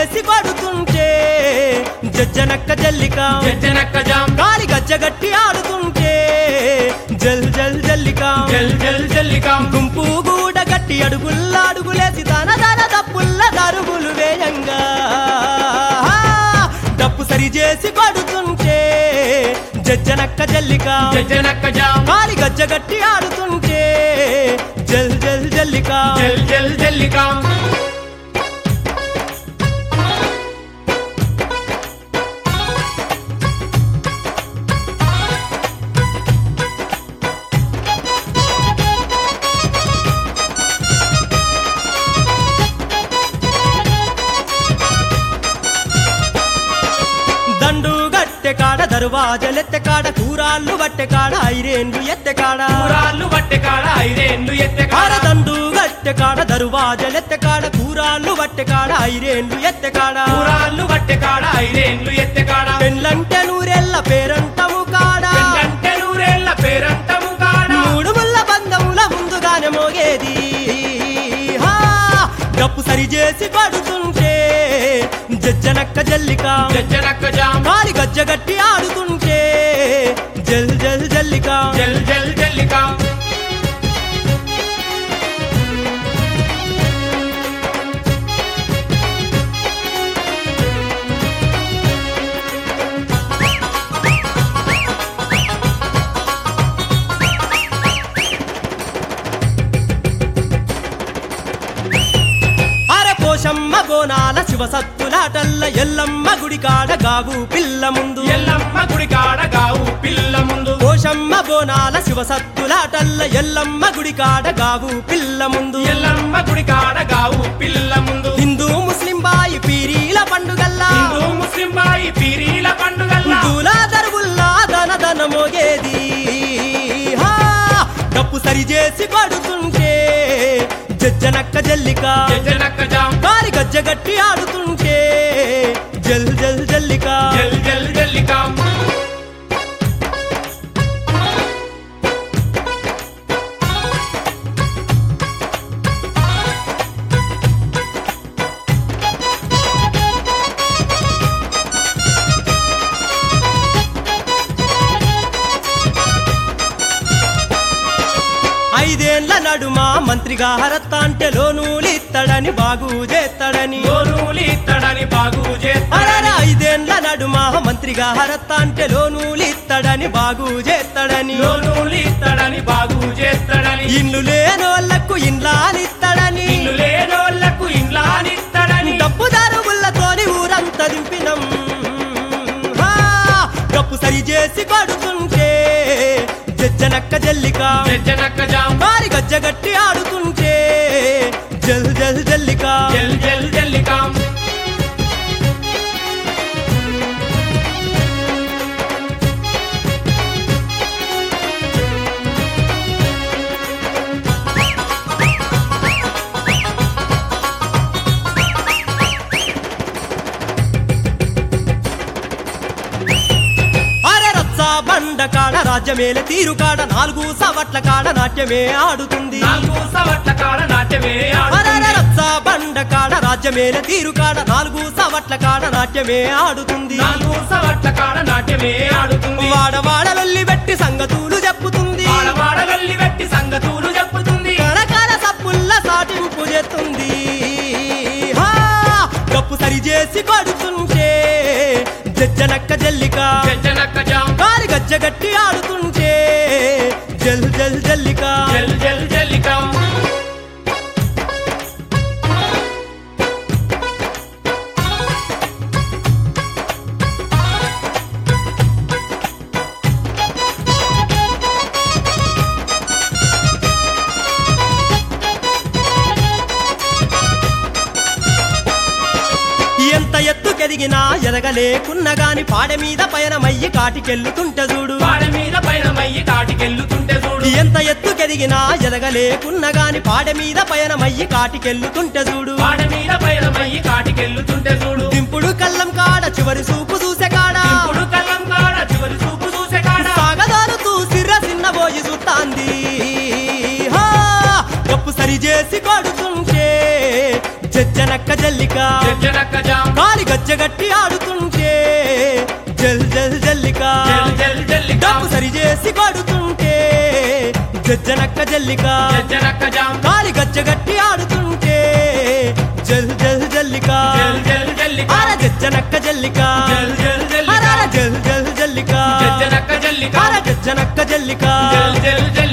చేసి కొడుతుంటే జజ్జనక్క జల్లిక జజ్జనక్క జాం గాలి గజ్జగట్టి ఆడుతుంటే జల్ జల్ జల్లిక జల్ జల్ జల్లికాం గుంపు గూడ గట్టి అడుగుల్ల అడుగులేసి తన తన తప్పుల్ల దరుగులు వేయంగా డప్పు సరి చేసి కొడుతుంటే జజ్జనక్క జల్లిక జజ్జనక్క జాం గాలి గజ్జగట్టి ఆడుతుంటే జల్ జల్ జల్లిక జల్ జల్ జల్లికాం దండు గట్టె కాడ దర్వాజలెత్తె కాడ కూరాళ్ళు బట్టె కాడ ఐరేండ్లు ఎత్తె కాడ కూరాళ్ళు బట్టె కాడ ఐదేండ్లు ఎత్తె కాడ కాడ దండు గట్టె కాడ దర్వాజలెత్తె కాడ కూరాళ్ళు బట్టె కాడ ఐరేండ్లు ఎత్తె కాడ కూరాళ్ళు బట్టె కాడ ఐదేండ్లు ఎత్తె కాడ పెళ్ళంటే నూరెళ్ళ పేరంటము కాడ పెళ్ళంటే నూరేళ్ల పేరంటము కాడ మూడు ముళ్ళ బంధముల ముందుగానే మోగేది హా! గప్పు సరి చేసి పడుతుంటే జజ్జనక్క జల్లిక జజ్జనక్క జాం కాలి గజ్జగట్టి ఆడుతుంటే జల్ జల్ జల్లిక జల్ జల్ జల్లికాం అర పోషమ్మ బోనాల శివసత్తులాటల్ల ఎల్లమ్మ గుడి కాడ గావు పిల్ల ముందు ఎల్లమ్మ గుడి కాడ గావు పిల్ల ముందు పోషమ్మ బోనాల శివసత్తులాటల్ల ఎల్లమ్మ గుడి కాడ గావు పిల్ల ముందు ఎల్లమ్మ గుడి కాడ గావు పిల్ల ముందు హిందూ ముస్లిం బాయి పీరీల పండుగల్లా హిందూ ముస్లిం బాయి పీరీల పండుగల్లా దూలా దరుగుల్లా దన దన మోగేది హా! డప్పు సరి చేసి పడుతుంటే జజ్జనక్క జల్లిక జజ్జనక్క జాం కాలి గజ్జగట్టి ఆడుతుంటే జల్ జల్ జల్లిక జల్ జల్ జల్లికాం ఐదేండ్ల నడుమ మంత్రిగా హరత్త అంటే లోనూలిత్తడని బాగు చేస్తాడని గోరులి ఇత్తడని బాగు చేస్తాడని అరర ఐదేండ్ల నడుమ మంత్రిగా హరత్త అంటే లోనూలిత్తడని బాగు చేస్తాడని లోనులి ఇత్తడని బాగు చేస్తాడని ఇల్లు లేనోళ్లకు ఇండ్లానిత్తడని ఇల్లు లేనోళ్లకు ఇండ్లానిత్తడని డప్పు దారుగుళ్ళతోని ఊరంతా దింపినం హా! డప్పు సరి చేసి కొడుతుంటే జజ్జనక్క జల్లిక జజ్జనక్క జాం వారి గజ్జగట్టి ఆడుతుంటే జల్ జల్ జల్లిక జల్ జల్ జల్లికాం అరే రచ్చ బండ కాడ రాజ్యమేల తీరు కాడ నాలుగు సవట్ల కాడ నాట్యమే ఆడుతుంది నాలుగు సవట్ల కాడ నాట్యమే అరే ఆడుతుంది రచ్చ బండ కాడ రాజ్యమేల తీరు కాడ నాలుగు సవట్ల కాడ నాట్యమే ఆడుతుంది నాలుగు సవట్ల కాడ నాట్యమే ఆడుతుంది వాడవాడ వెళ్ళి పెట్టి సంగతులు చెప్పుతుంది వాడవాడ వెళ్ళి పెట్టి సంగతులు చెప్పుతుంది కరకర సప్పుల్ల సాటింపు చేస్తుంది హా! గప్పు సరి చేసి కొడుతుంటే జజ్జనక్క జల్లిక జజ్జనక్క జాం కాలి గజ్జగట్టి ఆడుతుంటే జల్ జల్ జల్లిక జల్ జల్ జల్లికాం ఎంత ఎత్తుకెదిగినా ఎదగలేకున్న గాని పాడ మీద పయనమయ్యి కాటికెళ్ళుతుంటే చూడు వాడ మీద పైన మయ్యి కాటికెళ్ళుతుంటే చూడు ఎంత ఎత్తుకెదిగినా ఎదగలేకున్న గాని పాడ మీద పయనమయ్యి కాటికెళ్ళుతుంటే చూడు వాడ మీద పైన మయ్యి కాటికెళ్ళుతుంటే చూడు దింపుడు కళ్ళం కాడ చివరి చూపు చూసే కాడ ఇప్పుడు కళ్ళం కాడ చివరి చూపు చూసే కాడ సాగదారుతూ సిర్ర సిన్నబోయి చూస్తాంది హా! గప్పు సరి చేసి కొడుతుంటే జజ్జనక్క జల్లి జల్లిక జజ్జనక్క జామ్ కాలి గజ్జగట్టి ఆడుతుంటే జల్ జల్ జల్లిక జల్ జల్ జల్లిక డబ్బు సరి చేసి కొడుతుంటే జజ్జనక్క జల్లిక జజ్జనక్క జామ్ కాలి గజ్జగట్టి ఆడుతుంటే జల్ జల్ జల్లిక జల్ జల్ జల్లిక అర జజ్జనక్క జల్లిక జల్ జల్ జల్లిక అర జల్ జల్ జల్లిక జజ్జనక్క జల్లిక అర జజ్జనక్క జల్లిక జల్ జల్ జల్లిక